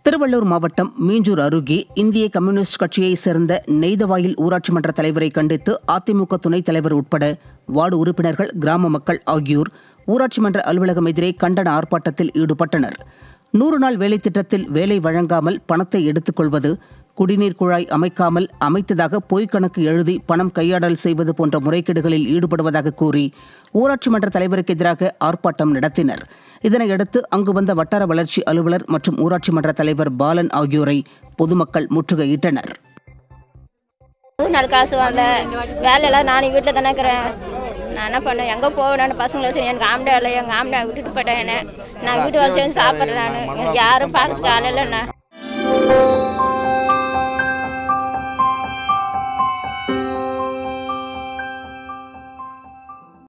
திருவள்ளூர் மாவட்டம் மீஞ்சூர் அருகே இந்திய கம்யூனிஸ்ட் கட்சியைச் சேர்ந்த நெய்தவாயில் ஊராட்சி மன்ற தலைவரை கண்டித்து அதிமுக துணைத் தலைவர் உட்பட வார்டு உறுப்பினர்கள் கிராம மக்கள் ஆகியோர் ஊராட்சி மன்ற அலுவலகம் எதிரே கண்டன ஆர்ப்பாட்டத்தில் ஈடுபட்டனர் நூறு நாள் வேலை திட்டத்தில் வேலை வழங்காமல் பணத்தை எடுத்துக்கொள்வது குடிநீர் குழாய் அமைக்காமல் அமைத்ததாக பொய்க் கணக்கு எழுதி பணம் கையாடல் செய்வது போன்ற முறைகேடுகளில் ஈடுபடுவதாக கூறி ஊராட்சி மன்ற தலைவருக்கு எதிராக ஆர்ப்பாட்டம் நடத்தினர் இதனையடுத்து அங்கு வந்த வட்டார வளர்ச்சி அலுவலர் மற்றும் ஊராட்சி மன்ற தலைவர் பாலன் ஆகியோரை பொதுமக்கள் முற்றுகையிட்டனர் நூறு நாள் காசு வரல வேலையெல்லாம் நானும் வீட்டில் தானே இருக்கிறேன் நான் என்ன பண்ணேன் எங்கே போவேன்னு பசங்களை வச்சு எனக்கு ஆம்டா இல்லை எங்கள் ஆம்டா விட்டுட்டு போயிட்டேன் என்ன நான் வீட்டு வேலை செஞ்சு சாப்பிட்றேன் நான் எனக்கு யாரும் பார்க்கறதுக்கு ஆள் இல்லை நான்